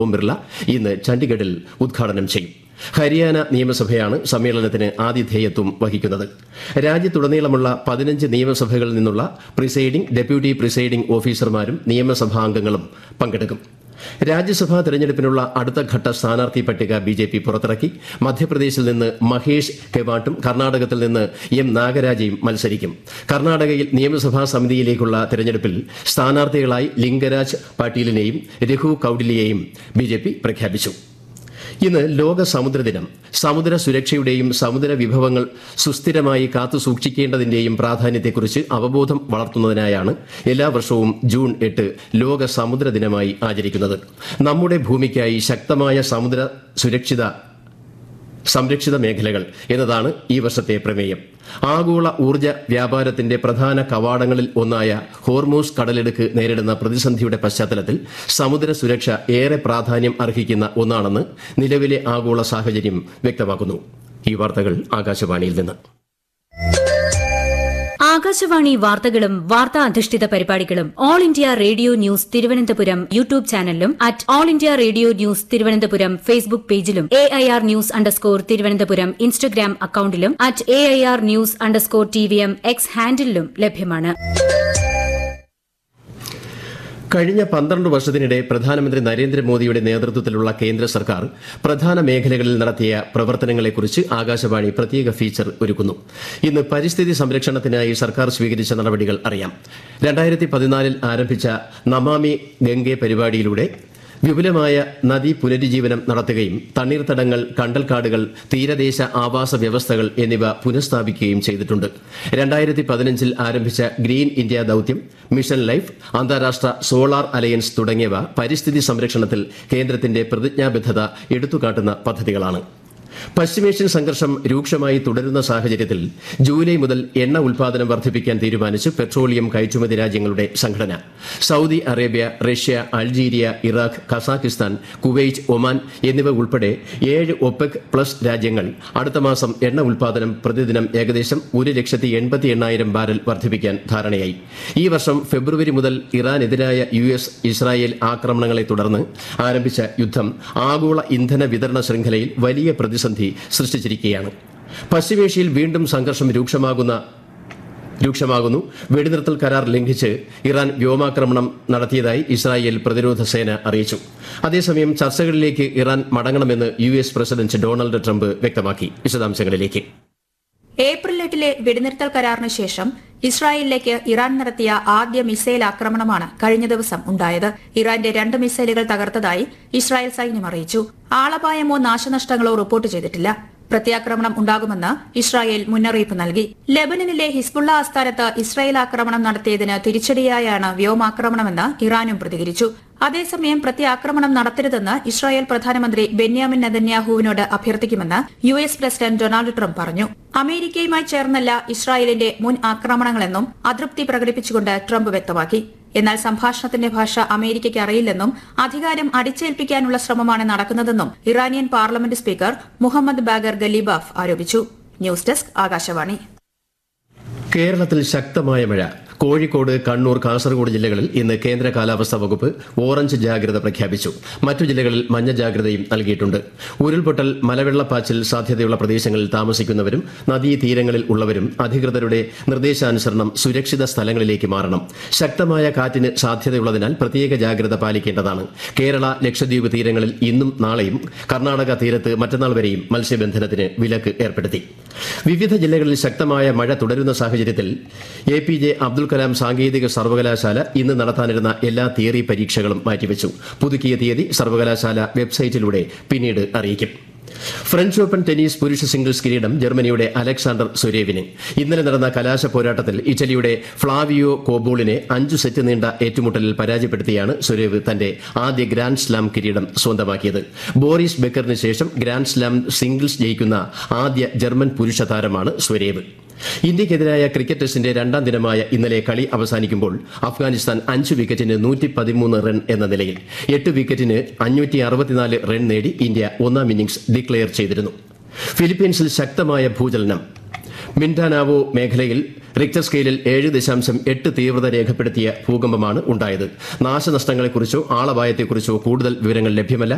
ഓം ബിർള ഇന്ന് ചണ്ഡിഗഡിൽ ഉദ്ഘാടനം ചെയ്യും ഹരിയാന നിയമസഭയാണ് സമ്മേളനത്തിന് ആതിഥേയത്വം വഹിക്കുന്നത് രാജ്യത്തുടനീളമുള്ള പതിനഞ്ച് നിയമസഭകളിൽ നിന്നുള്ള പ്രിസൈഡിംഗ് ഡെപ്യൂട്ടി പ്രിസൈഡിംഗ് ഓഫീസർമാരും നിയമസഭാംഗങ്ങളും പങ്കെടുക്കും രാജ്യസഭാ തെരഞ്ഞെടുപ്പിനുള്ള അടുത്ത ഘട്ട സ്ഥാനാർത്ഥി പട്ടിക ബി ജെ പി പുറത്തിറക്കി മധ്യപ്രദേശിൽ നിന്ന് മഹേഷ് കെവാട്ടും കർണാടകത്തിൽ നിന്ന് എം നാഗരാജയും മത്സരിക്കും കർണാടകയിൽ നിയമസഭാ സമിതിയിലേക്കുള്ള തെരഞ്ഞെടുപ്പിൽ സ്ഥാനാർത്ഥികളായി ലിംഗരാജ് പാട്ടീലിനെയും രഘു കൌഡിലിയെയും ബി ജെ പി പ്രഖ്യാപിച്ചു ഇന്ന് ലോക സമുദ്ര ദിനം സമുദ്ര സുരക്ഷയുടെയും സമുദ്ര വിഭവങ്ങൾ സുസ്ഥിരമായി കാത്തു സൂക്ഷിക്കേണ്ടതിന്റെയും പ്രാധാന്യത്തെക്കുറിച്ച് അവബോധം വളർത്തുന്നതിനായാണ് എല്ലാ വർഷവും ജൂൺ എട്ട് ലോക സമുദ്ര ദിനമായി ആചരിക്കുന്നത് നമ്മുടെ ഭൂമിക്കായി ശക്തമായ സമുദ്ര സുരക്ഷിത സംരക്ഷിത മേഖലകൾ എന്നതാണ് ഈ വർഷത്തെ പ്രമേയം ആഗോള ഊർജ്ജ വ്യാപാരത്തിന്റെ പ്രധാന കവാടങ്ങളിൽ ഒന്നായ ഹോർമൂസ് കടലെടുക്ക് നേരിടുന്ന പ്രതിസന്ധിയുടെ പശ്ചാത്തലത്തിൽ സമുദ്ര സുരക്ഷ ഏറെ പ്രാധാന്യം അർഹിക്കുന്ന ഒന്നാണെന്ന് നിലവിലെ ആഗോള സാഹചര്യം വ്യക്തമാക്കുന്നു ഈ വാർത്തകൾ ആകാശവാണിയിൽ നിന്ന് ആകാശവാണി വാർത്തകളും വാർത്താ അധിഷ്ഠിത പരിപാടികളും All India Radio news Thiruvananthapuram YouTube ചാനലിലും at All India Radio news Thiruvananthapuram Facebook പേജിലും A I R news underscore Thiruvananthapuram Instagram അക്കൌണ്ടിലും at A I R news underscore T V M X ഹാൻഡിലും ലഭ്യമാണ് കഴിഞ്ഞ പന്ത്രണ്ട് വർഷത്തിനിടെ പ്രധാനമന്ത്രി നരേന്ദ്രമോദിയുടെ നേതൃത്വത്തിലുള്ള കേന്ദ്ര സർക്കാർ പ്രധാന മേഖലകളിൽ നടത്തിയ പ്രവർത്തനങ്ങളെക്കുറിച്ച് ആകാശവാണി പ്രത്യേക ഫീച്ചർ ഒരുക്കുന്നു ഇന്ന് പരിസ്ഥിതി സംരക്ഷണത്തിനായി സർക്കാർ സ്വീകരിച്ച നടപടികൾ അറിയാം രണ്ടായിരത്തി പതിനാലിൽ ആരംഭിച്ച നമാമി ഗംഗെ പരിപാടിയിലൂടെ വിപുലമായ നദീ പുനരുജ്ജീവനം നടത്തുകയും തണ്ണീർത്തടങ്ങൾ കണ്ടൽക്കാടുകൾ തീരദേശ ആവാസ വ്യവസ്ഥകൾ എന്നിവ പുനഃസ്ഥാപിക്കുകയും ചെയ്തിട്ടുണ്ട് രണ്ടായിരത്തി പതിനഞ്ചിൽ ആരംഭിച്ച ഗ്രീൻ ഇന്ത്യ ദൌത്യം മിഷൻ ലൈഫ് അന്താരാഷ്ട്ര സോളാർ അലയൻസ് തുടങ്ങിയവ പരിസ്ഥിതി സംരക്ഷണത്തിൽ കേന്ദ്രത്തിന്റെ പ്രതിജ്ഞാബദ്ധത എടുത്തുകാട്ടുന്ന പദ്ധതികളാണ് പശ്ചിമേഷ്യൻ സംഘർഷം രൂക്ഷമായി തുടരുന്ന സാഹചര്യത്തിൽ ജൂലൈ മുതൽ എണ്ണ ഉൽപാദനം വർദ്ധിപ്പിക്കാൻ തീരുമാനിച്ച് പെട്രോളിയം കയറ്റുമതി രാജ്യങ്ങളുടെ സംഘടന Saudi Arabia Russia Algeria Iraq Kazakhstan Kuwait Oman എന്നിവ ഉൾപ്പെടെ ഏഴ് ഒപെക് പ്ലസ് രാജ്യങ്ങൾ അടുത്ത മാസം എണ്ണ ഉൽപാദനം പ്രതിദിനം ഏകദേശം ഒരു ലക്ഷത്തി എൺപത്തി എണ്ണായിരം ബാരൽ വർദ്ധിപ്പിക്കാൻ ധാരണയായി ഈ വർഷം ഫെബ്രുവരി മുതൽ ഇറാനെതിരായ യു എസ് ഇസ്രായേൽ ആക്രമണങ്ങളെ തുടർന്ന് ആരംഭിച്ച യുദ്ധം ആഗോള ഇന്ധന വിതരണ ശൃംഖലയിൽ വലിയ പ്രതിസന്ധി സൃഷ്ടിച്ചിരിക്കുകയാണ് പശ്ചിമേഷ്യയിൽ വീണ്ടും സംഘർഷം രൂക്ഷമാകുന്ന രൂക്ഷമാകുന്നു വെടിനിർത്തൽ കരാർ ലംഘിച്ച് ഇറാൻ വ്യോമാക്രമണം നടത്തിയതായി ഇസ്രായേൽ പ്രതിരോധ സേന അറിയിച്ചു അതേസമയം ചർച്ചകളിലേക്ക് ഇറാൻ മടങ്ങണമെന്ന് U S president Donald Trump വ്യക്തമാക്കി വിശദാംശങ്ങളിലേക്ക് ഏപ്രിൽ എട്ടിലെ വെടിനിർത്തൽ കരാറിന് ശേഷം ഇസ്രായേലിലേക്ക് ഇറാൻ നടത്തിയ ആദ്യ മിസൈൽ ആക്രമണമാണ് കഴിഞ്ഞ ദിവസം ഉണ്ടായത് ഇറാന്റെ രണ്ട് മിസൈലുകൾ തകർത്തതായി ഇസ്രായേൽ സൈന്യം അറിയിച്ചു ആളപായമോ നാശനഷ്ടങ്ങളോ റിപ്പോർട്ട് ചെയ്തിട്ടില്ല പ്രത്യാക്രമണം ഉണ്ടാകുമെന്ന് ഇസ്രായേൽ മുന്നറിയിപ്പ് നൽകി ലെബനനിലെ ഹിസ്ബുള്ള ആസ്ഥാനത്ത് ഇസ്രായേൽ ആക്രമണം നടത്തിയതിന് തിരിച്ചടിയായാണ് വ്യോമാക്രമണമെന്ന് ഇറാനും പ്രതികരിച്ചു അതേസമയം പ്രത്യാക്രമണം നടത്തരുതെന്ന് ഇസ്രായേൽ പ്രധാനമന്ത്രി ബെന്യാമിൻ നെതന്യാഹുവിനോട് അഭ്യർത്ഥിക്കുമെന്ന് U S president Donald Trump പറഞ്ഞു അമേരിക്കയുമായി ചേർന്നല്ല ഇസ്രായേലിന്റെ മുൻ ആക്രമണങ്ങളെന്നും അതൃപ്തി പ്രകടിപ്പിച്ചുകൊണ്ട് ട്രംപ് വ്യക്തമാക്കി എന്നാൽ സംഭാഷണത്തിന്റെ ഭാഷ അമേരിക്കയ്ക്ക് അറിയില്ലെന്നും അധികാരം അടിച്ചേൽപ്പിക്കാനുള്ള ശ്രമമാണ് നടക്കുന്നതെന്നും Iranian parliament speaker Mohammad Bagher Ghalibaf ആരോപിച്ചു ന്യൂസ് ഡെസ്ക് ആകാശവാണി കേരളത്തിൽ ശക്തമായ മഴ കോഴിക്കോട് കണ്ണൂർ കാസർഗോഡ് ജില്ലകളിൽ ഇന്ന് കേന്ദ്ര കാലാവസ്ഥാ വകുപ്പ് ഓറഞ്ച് ജാഗ്രത പ്രഖ്യാപിച്ചു മറ്റു ജില്ലകളിൽ മഞ്ഞ ജാഗ്രതയും നൽകിയിട്ടുണ്ട് ഉരുൾപൊട്ടൽ മലവെള്ളപ്പാച്ചിൽ സാധ്യതയുള്ള പ്രദേശങ്ങളിൽ താമസിക്കുന്നവരും നദീതീരങ്ങളിൽ ഉള്ളവരും അധികൃതരുടെ നിർദ്ദേശാനുസരണം സുരക്ഷിത സ്ഥലങ്ങളിലേക്ക് മാറണം ശക്തമായ കാറ്റിന് സാധ്യതയുള്ളതിനാൽ പ്രത്യേക ജാഗ്രത പാലിക്കേണ്ടതാണ് കേരള ലക്ഷദ്വീപ് തീരങ്ങളിൽ ഇന്നും നാളെയും കർണാടക തീരത്ത് മറ്റന്നാൾ വരെയും മത്സ്യബന്ധനത്തിന് വിലക്ക് ഏർപ്പെടുത്തി വിവിധ ജില്ലകളിൽ ശക്തമായ മഴ തുടരുന്ന സാഹചര്യത്തിൽ A P J Abdul Kalam സാങ്കേതിക സർവകലാശാല ഇന്ന് നടത്താനിരുന്ന എല്ലാ തിയറി പരീക്ഷകളും മാറ്റിവെച്ചു പുതുക്കിയ തീയതി സർവകലാശാല വെബ്സൈറ്റിലൂടെ പിന്നീട് അറിയിക്കും ഫ്രഞ്ച് ഓപ്പൺ ടെന്നീസ് പുരുഷ സിംഗിൾസ് കിരീടം ജർമ്മനിയുടെ അലക്സാണ്ടർ സുരേവിന് ഇന്നലെ നടന്ന കലാശ പോരാട്ടത്തിൽ ഇറ്റലിയുടെ ഫ്ലാവിയോ കോബോളിനെ അഞ്ചു സെറ്റ് നീണ്ട ഏറ്റുമുട്ടലിൽ പരാജയപ്പെടുത്തിയാണ് സുരേവ് തന്റെ ആദ്യ ഗ്രാൻഡ് സ്ലാം കിരീടം സ്വന്തമാക്കിയത് ബോറിസ് ബെക്കറിന് ശേഷം ഗ്രാൻഡ് സ്ലാം സിംഗിൾസ് ജയിക്കുന്ന ആദ്യ ജർമ്മൻ പുരുഷ താരമാണ് സുരേവ് ഇന്ത്യക്കെതിരായ ക്രിക്കറ്റ് ടെസ്റ്റിന്റെ രണ്ടാം ദിനമായ ഇന്നലെ കളി അവസാനിക്കുമ്പോൾ അഫ്ഗാനിസ്ഥാൻ അഞ്ച് വിക്കറ്റിന് നൂറ്റി പതിമൂന്ന് റൺ എന്ന നിലയിൽ എട്ട് വിക്കറ്റിന് അഞ്ഞൂറ്റി അറുപത്തിനാല് റൺ നേടി ഇന്ത്യ ഒന്നാം ഇന്നിംഗ്സ് ഡിക്ലെയർ ചെയ്തിരുന്നു ഫിലിപ്പീൻസിൽ ശക്തമായ ഭൂചലനം മിൻഡാനാവോ മേഖലയിൽ റിക്ടർ സ്കെയിലിൽ ഏഴ് ദശാംശം എട്ട് തീവ്രത രേഖപ്പെടുത്തിയ ഭൂകമ്പമാണ് ഉണ്ടായത് നാശനഷ്ടങ്ങളെക്കുറിച്ചോ ആളപായത്തെക്കുറിച്ചോ കൂടുതൽ വിവരങ്ങൾ ലഭ്യമല്ല